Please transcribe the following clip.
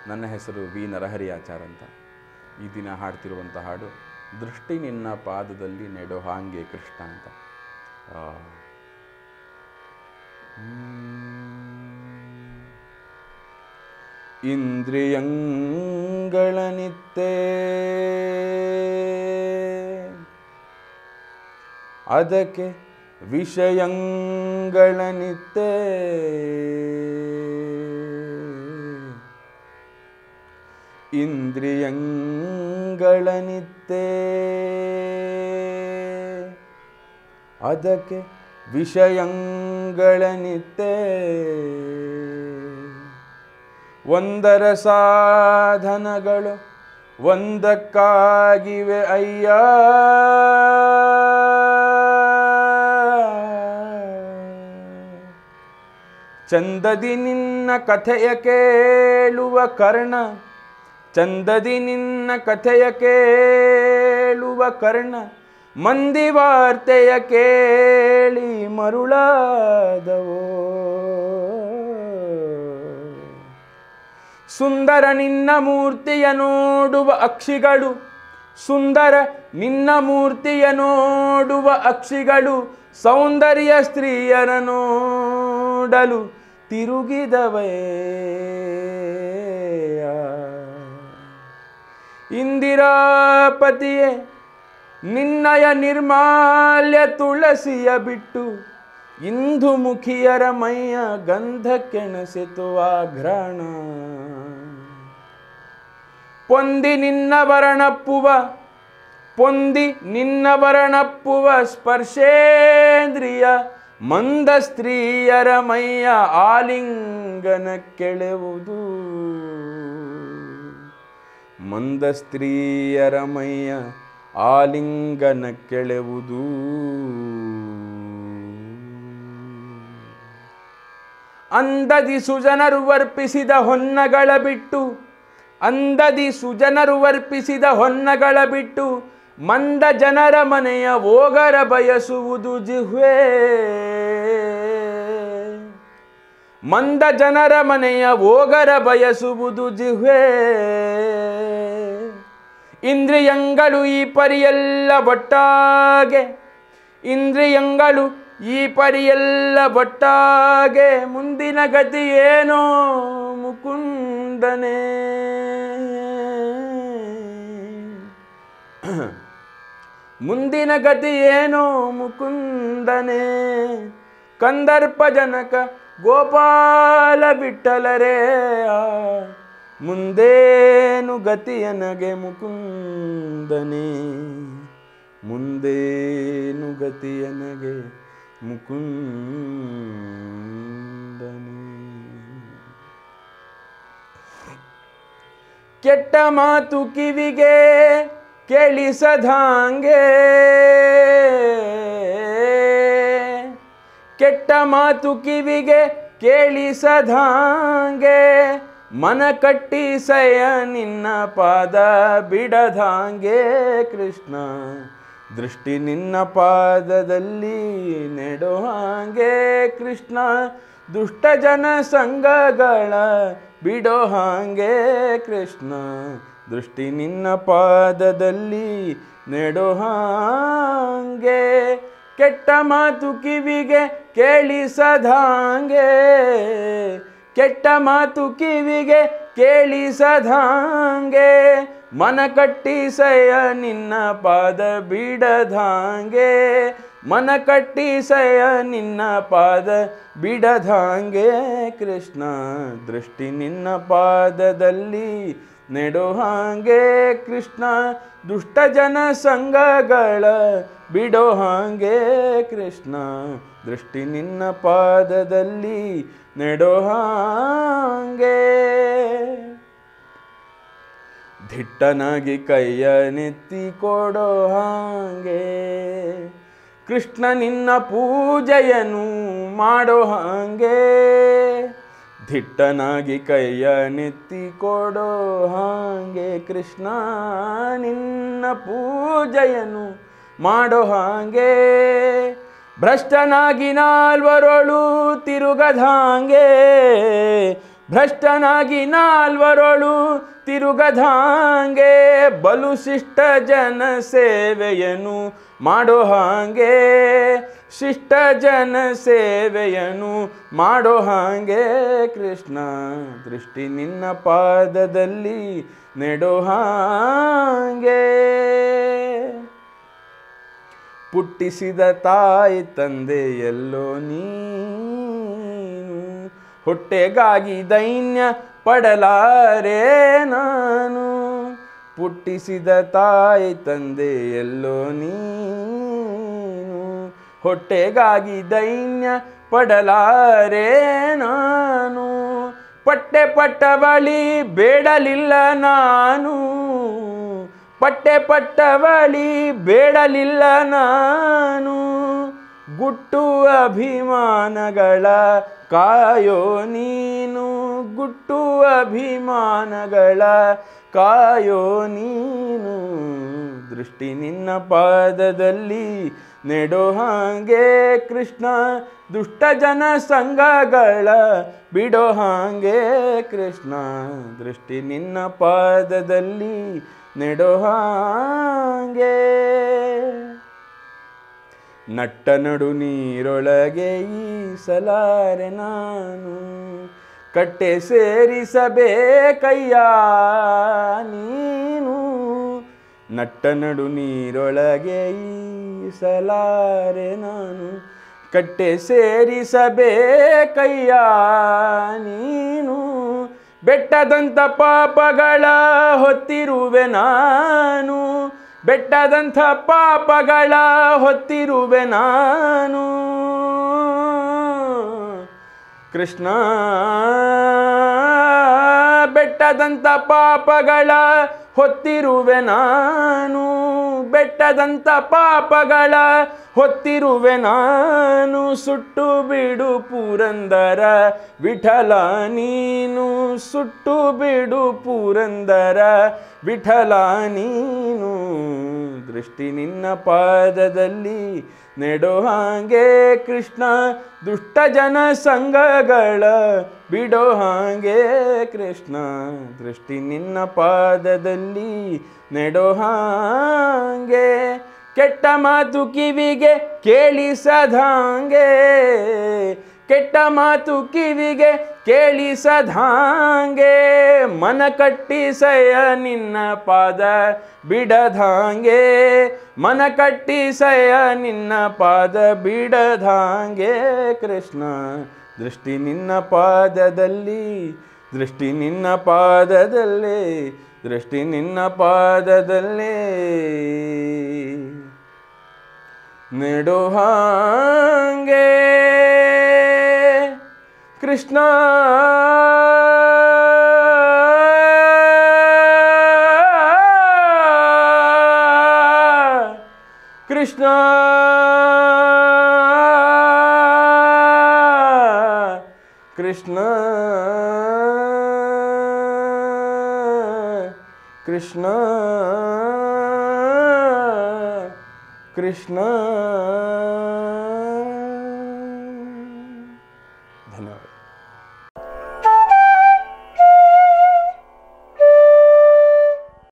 ನನ್ನ ಹೆಸರು ವಿ ನರಹರಿ ಆಚಾರ್ ಅಂತ ಈ ದಿನ ಹಾಡ್ತಿರುವಂಥ ಹಾಡು ದೃಷ್ಟಿ ನಿನ್ನ ಪಾದದಲ್ಲಿ ನೆಡೋ ಹಾಂಗೆ ಕೃಷ್ಣ ಅಂತ ಆ, ಇಂದ್ರಿಯಂಗಳನಿತ್ತೆ ಅದಕ್ಕೆ ವಿಷಯಂಗಳನಿತ್ತೆ ಇಂದ್ರಿಯಂಗಳನಿತ್ತೆ ಅದಕ್ಕೆ ವಿಷಯಂಗಳನಿತ್ತೆ ಒಂದರ ಸಾಧನಗಳು ಒಂದಕ್ಕಾಗಿವೆ ಅಯ್ಯ ಚಂದದಿ ನಿನ್ನ ಕಥೆಯ ಕೇಳುವ ಕರ್ಣ ಚಂದದಿ ನಿನ್ನ ಕಥೆಯ ಕೇಳುವ ಕರ್ಣ ಮಂದಿ ವಾರ್ತೆಯ ಕೇಳಿ ಮರುಳಾದವೋ ಸುಂದರ ನಿನ್ನ ಮೂರ್ತಿಯ ನೋಡುವ ಅಕ್ಷಿಗಳು ಸುಂದರ ನಿನ್ನ ಮೂರ್ತಿಯ ನೋಡುವ ಅಕ್ಷಿಗಳು ಸೌಂದರ್ಯ ಸ್ತ್ರೀಯರ ನೋಡಲು ತಿರುಗಿದವೇ ಇಂದಿರಾಪತಿಯೇ ನಿನ್ನಯ ನಿರ್ಮಾಲ್ಯ ತುಳಸಿಯ ಬಿಟ್ಟು ಇಂದು ಮುಖಿಯರ ಮೈಯ ಗಂಧ ಕೆಣಸಿತು ಆಘ್ರಾಣ ಪೊಂದಿ ನಿನ್ನ ವರ್ಣಪ್ಪುವ ಪೊಂದಿ ನಿನ್ನ ವರ್ಣಪ್ಪುವ ಸ್ಪರ್ಶೇಂದ್ರಿಯ ಮಂದ ಸ್ತ್ರೀಯರ ಮೈಯ ಆಲಿಂಗನ ಕೆಳೆವುದು ಮಂದ ಸ್ತ್ರೀಯರ ಮೈಯ ಆಲಿಂಗನ ಕೆಳೆವುದು ಅಂದದಿ ಸುಜನರು ವರ್ಪಿಸಿದ ಹೊನ್ನಗಳ ಬಿಟ್ಟು ಅಂದದಿ ಸುಜನರು ವರ್ಪಿಸಿದ ಹೊನ್ನಗಳ ಬಿಟ್ಟು ಮಂದ ಜನರ ಮನೆಯ ಓಗರ ಬಯಸುವುದು ಜಿಹ್ವೆ ಮಂದ ಜನರ ಮನೆಯ ಓಗರ ಬಯಸುವುದು ಜಿಹ್ವೆ ಇಂದ್ರಿಯಂಗಳು ಈ ಪರಿಯೆಲ್ಲ ಒಟ್ಟಾಗೆ ಇಂದ್ರಿಯಂಗಳು ಈ ಪರಿಯೆಲ್ಲ ಒಟ್ಟಾಗೆ ಮುಂದಿನ ಗತಿ ಏನೋ ಮುಕುಂದನೇ ಮುಂದಿನ ಗತಿ ಏನೋ ಮುಕುಂದನೇ ಕಂದರ್ಪ ಜನಕ ಗೋಪಾಲ ಬಿಟ್ಟಲರೇ ಆ, ಮುಂದೇನು ಗತಿಯನಗೆ ಮುಕುಂದನೇ ಮುಂದೇನು ಗತಿಯನಗೆ ಮುಕುಂದನೇ ಕೆಟ್ಟ ಮಾತು ಕಿವಿಗೆ ಕೇಳಿಸದಾಂಗೆ ಕೆಟ್ಟ ಮಾತು ಕಿವಿಗೆ ಕೇಳಿಸದಾಂಗೆ ಮನ ಕಟ್ಟಿ ಸಯ ನಿನ್ನ ಪಾದ ಬಿಡದಾಂಗೆ ಕೃಷ್ಣ ದೃಷ್ಟಿ ನಿನ್ನ ಪಾದದಲ್ಲಿ ನೆಡೋ ಹಾಗೆ ಕೃಷ್ಣ ದುಷ್ಟ ಜನ ಸಂಘಗಳ ಬಿಡೋ ಹಾಗೆ ಕೃಷ್ಣ ದೃಷ್ಟಿ ನಿನ್ನ ಪಾದದಲ್ಲಿ ನೆಡೋ ಹಾಗೆ ಕೆಟ್ಟ ಮಾತು ಕಿವಿಗೆ ಕೇಳಿಸದಾಂಗೆ ಕೆಟ್ಟ ಮಾತು ಕಿವಿಗೆ ಕೇಳಿಸದಾಂಗೆ ಮನ ಕಟ್ಟಿ ಸಯ ನಿನ್ನ ಪಾದ ಬಿಡದಾಂಗೆ ಮನ ಕಟ್ಟಿ ಸಯ ನಿನ್ನ ಪಾದ ಬಿಡದಾಂಗೆ ಕೃಷ್ಣ ದೃಷ್ಟಿ ನಿನ್ನ ಪಾದದಲ್ಲಿ ನೆಡೋ ಹಾಗೆ ಕೃಷ್ಣ ದುಷ್ಟ ಜನ ಸಂಘಗಳ ಬಿಡೋ ಹಾಗೆ ಕೃಷ್ಣ ದೃಷ್ಟಿ ನಿನ್ನ ಪಾದದಲ್ಲಿ ನೆಡೋ ಹಾಗೆ ದಿಟ್ಟನಾಗಿ ಕೈಯ ನೆತ್ತಿ ಕೊಡೋ ಹಾಗೆ ಕೃಷ್ಣ ನಿನ್ನ ಪೂಜೆಯನ್ನು ಮಾಡೋ ಹಾಗೆ ದಿಟ್ಟನಾಗಿ ಕೈಯ ನೆತ್ತಿ ಕೊಡೋ ಹಾಗೆ ಕೃಷ್ಣ ನಿನ್ನ ಪೂಜೆಯನ್ನು ಮಾಡೋ ಹಾಗೆ ಭ್ರಷ್ಟನಾಗಿ ನಾಲ್ವರೊಳು ತಿರುಗದ ಹಾಗೆ ಭ್ರಷ್ಟನಾಗಿ ನಾಲ್ವರೊಳು ತಿರುಗದಾಂಗೆ ಬಲು ಶಿಷ್ಟ ಜನ ಸೇವೆಯನು ಮಾಡೋ ಹಾಗೆ ಶಿಷ್ಟ ಜನ ಸೇವೆಯನು ಮಾಡೋ ಹಾಗೆ ಕೃಷ್ಣ ದೃಷ್ಟಿ ನಿನ್ನ ಪಾದದಲ್ಲಿ ನೆಡೋ ಹಾಗೆ ಪುಟ್ಟಿಸಿದ ತಾಯಿ ತಂದೆ ಎಲ್ಲೋ ನೀನು ಹೊಟ್ಟೆಗಾಗಿ ದೈನ್ಯ ಪಡಲಾರೆ ನಾನು ಪುಟ್ಟಿಸಿದ ತಾಯಿ ತಂದೆ ಎಲ್ಲೋ ನೀನು ಹೊಟ್ಟೆಗಾಗಿ ದೈನ್ಯ ಪಡಲಾರೆ ನಾನು ಪಟ್ಟೆ ಪಟ್ಟವಳಿ ಬೇಡಲಿಲ್ಲ ನಾನು ಪಟ್ಟೆ ಪಟ್ಟವಳಿ ಬೇಡಲಿಲ್ಲ ನಾನು ಗುಟ್ಟು ಅಭಿಮಾನಗಳ ಕಾಯೋ ನೀನು ಗುಟ್ಟು ಅಭಿಮಾನಗಳ ಕಾಯೋ ನೀನು ದೃಷ್ಟಿ ನಿನ್ನ ಪಾದದಲ್ಲಿ ನೆಡೋ ಹಾಗೆ ಕೃಷ್ಣ ದುಷ್ಟ ಜನ ಸಂಘಗಳ ಬಿಡೋ ಹಾಗೆ ಕೃಷ್ಣ ದೃಷ್ಟಿ ನಿನ್ನ ಪಾದದಲ್ಲಿ ನೆಡೋ ಹಾಗೆ ನಟ್ಟ ನಡು ನೀರೊಳಗೆ ಈಸಲಾರೆ ನಾನು ಕಟ್ಟೆ ಸೇರಿಸಬೇಕಯ್ಯ ನೀನು ನಟ್ಟ ನಡು ನೀರೊಳಗೆ ಈಸಲಾರೆ ನಾನು ಕಟ್ಟೆ ಸೇರಿಸಬೇಕಯ್ಯ ನೀನು ಬೆಟ್ಟದಂಥ ಪಾಪಗಳ ಹೊತ್ತಿರುವೆ ನಾನು ಬೆಟ್ಟದಂಥ ಪಾಪಗಳ ಹೊತ್ತಿರುವೆ ನಾನು ಕೃಷ್ಣ ಬೆಟ್ಟದಂಥ ಪಾಪಗಳ ಹೊತ್ತಿರುವೆ ನಾನು ಬೆಟ್ಟದಂಥ ಪಾಪಗಳ ಹೊತ್ತಿರುವೆ ನಾನು ಸುಟ್ಟು ಬಿಡು ಪುರಂದರ ವಿಠಲ ನೀನು ಸುಟ್ಟು ಬಿಡು ಪುರಂದರ ವಿಠಲ ನೀನು ದೃಷ್ಟಿ ನಿನ್ನ ಪಾದದಲ್ಲಿ ನೆಡೋ ಹಾಗೆ ಕೃಷ್ಣ ದುಷ್ಟ ಜನ ಸಂಘಗಳ ಬಿಡೋ ಹಾಗೆ ಕೃಷ್ಣ ದೃಷ್ಟಿ ನಿನ್ನ ಪಾದದಲ್ಲಿ ನೆಡೋ ಹಾಗೆ ಕೆಟ್ಟ ಮಾತು ಕಿವಿಗೆ ಕೇಳಿಸದಾಂಗೆ ಕೆಟ್ಟ ಮಾತು ಕಿವಿಗೆ ಕೇಳಿಸದಾಂಗೆ ಮನ ಕಟ್ಟಿಸಯ ನಿನ್ನ ಪಾದ ಬಿಡದಾಂಗೆ ಮನ ಕಟ್ಟಿಸಯ ನಿನ್ನ ಪಾದ ಬಿಡದಾಂಗೆ ಕೃಷ್ಣ ದೃಷ್ಟಿ ನಿನ್ನ ಪಾದದಲ್ಲಿ ದೃಷ್ಟಿ ನಿನ್ನ ಪಾದದಲ್ಲೇ ದೃಷ್ಟಿ ನಿನ್ನ ಪಾದದಲ್ಲೇ ನೆಡು ಹಾಂಗೆ ಕೃಷ್ಣ ಕೃಷ್ಣ ಕೃಷ್ಣ ಕೃಷ್ಣ ಕೃಷ್ಣ